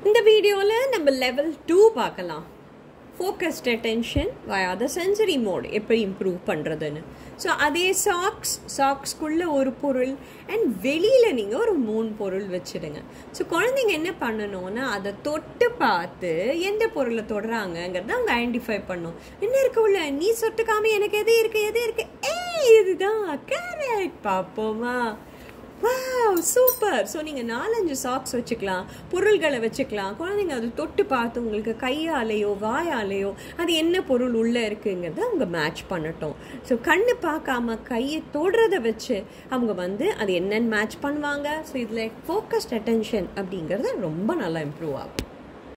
இந்த வீடியோவில் நம்ம லெவல் டூ பார்க்கலாம் focused attention via the sensory mode எப்படி இம்ப்ரூவ் பண்ணுறதுன்னு ஸோ அதே சாக்ஸ் சாக்ஸ்க்குள்ளே ஒரு பொருள் அண்ட் வெளியில் நீங்கள் ஒரு மூணு பொருள் வச்சுடுங்க ஸோ குழந்தைங்க என்ன பண்ணணும்னா அதை தொட்டு பார்த்து எந்த பொருளை தொடுறாங்கங்கிறத அவங்க ஐடென்டிஃபை பண்ணும் என்ன இருக்கு உள்ள நீ சொட்டுக்காம எனக்கு எது இருக்கு எது இருக்கு ஏய் இதுதான் கரெக்ட் பார்ப்போமா வாவ் சூப்பர் ஸோ நீங்கள் நாலஞ்சு சாக்ஸ் வச்சுக்கலாம் பொருள்களை வச்சுக்கலாம் குழந்தைங்க அது தொட்டு பார்த்து உங்களுக்கு கையாலேயோ வாயாலேயோ அது என்ன பொருள் உள்ளே இருக்குங்கிறத அவங்க மேட்ச் பண்ணட்டும் ஸோ கண்ணு பார்க்காம கையை தொடுறத வச்சு அவங்க வந்து அது என்னன்னு மேட்ச் பண்ணுவாங்க ஸோ இதில் ஃபோக்கஸ்ட் அட்டென்ஷன் அப்படிங்கிறது ரொம்ப நல்லா இம்ப்ரூவ் ஆகும்